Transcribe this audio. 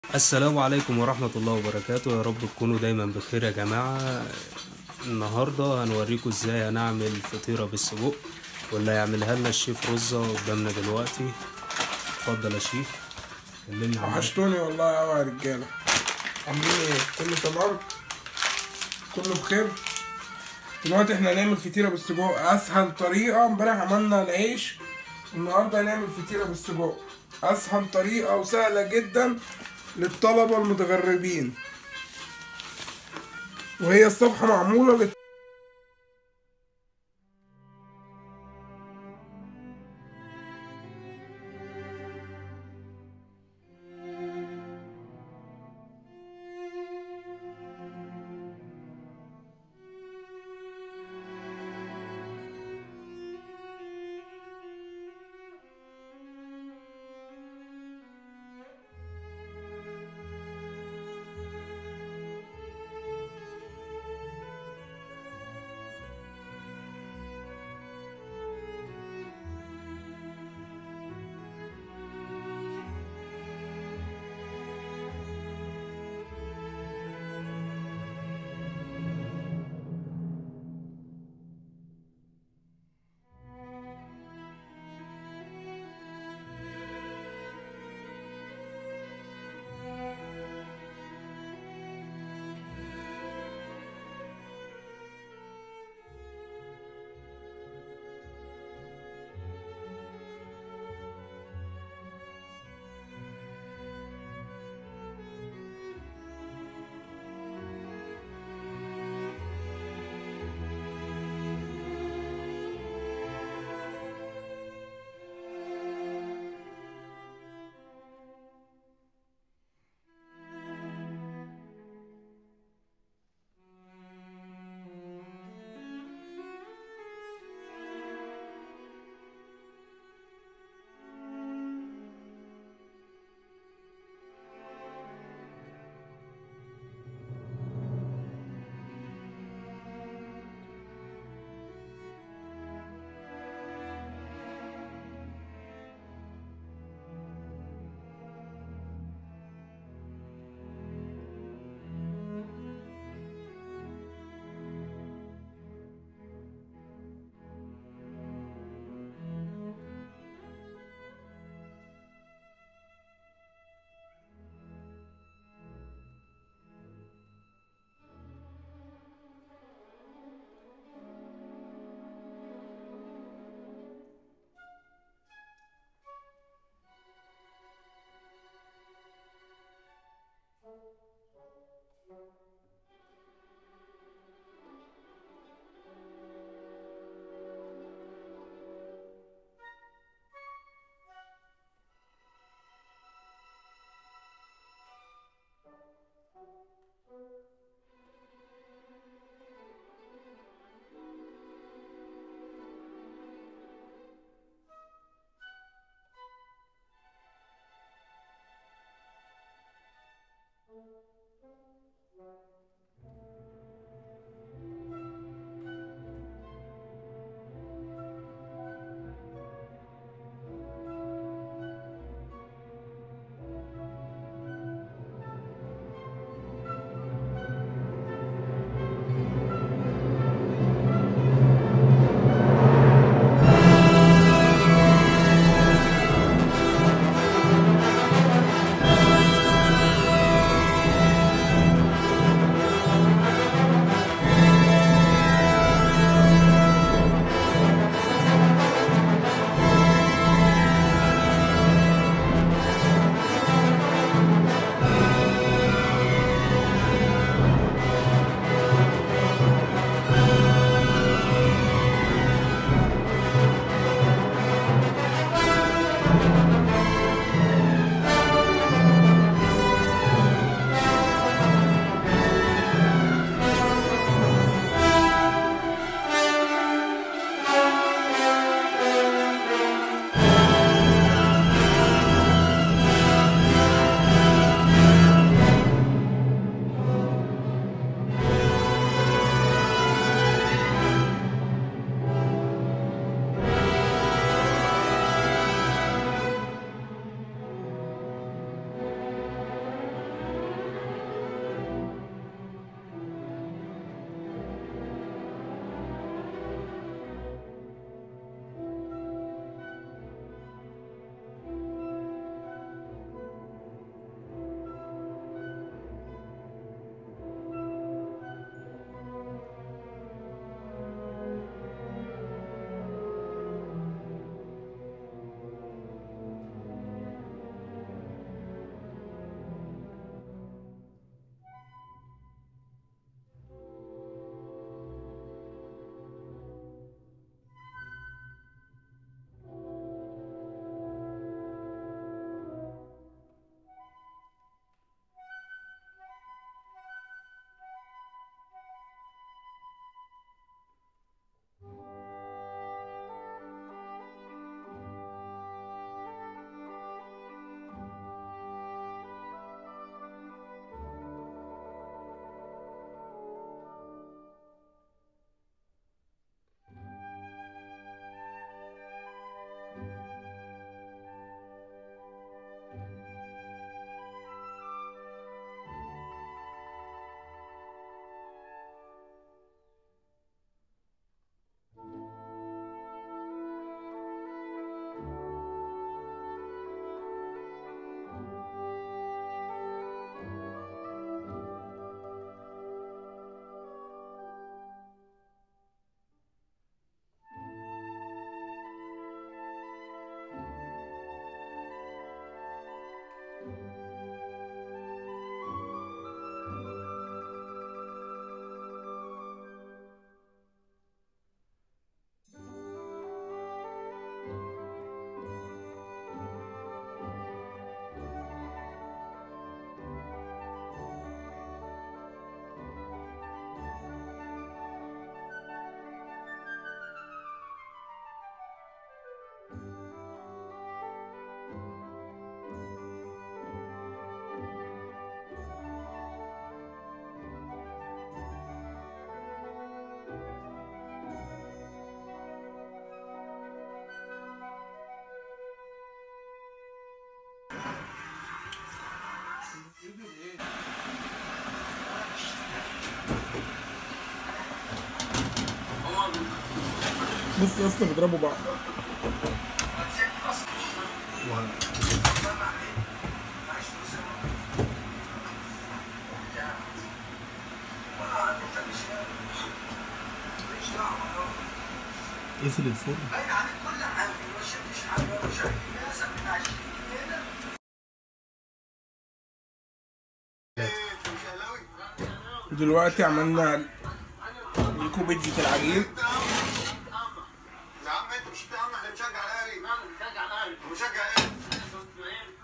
السلام عليكم ورحمة الله وبركاته يا رب تكونوا دايما بخير يا جماعة النهاردة هنوريكم ازاي هنعمل فطيرة بالسجق واللي هيعملها لنا الشيف رزة قدامنا دلوقتي اتفضل يا شيف كلمنا عنها وحشتوني والله قوي يا رجاله عاملين ايه كله تمام كله بخير دلوقتي احنا هنعمل فطيره بالسجق اسهل طريقه امبارح عملنا العيش النهارده هنعمل فطيره بالسجق اسهل طريقه وسهله جدا للطلبه المتغربين وهي الصفحه معموله لل... بص يا اسطى بيضربوا بعض قفل الفرن دلوقتي عملنا لكم بيتزا العجين يا عم انت مش بتاع احنا بنشجع الاهلي مشجع ايه؟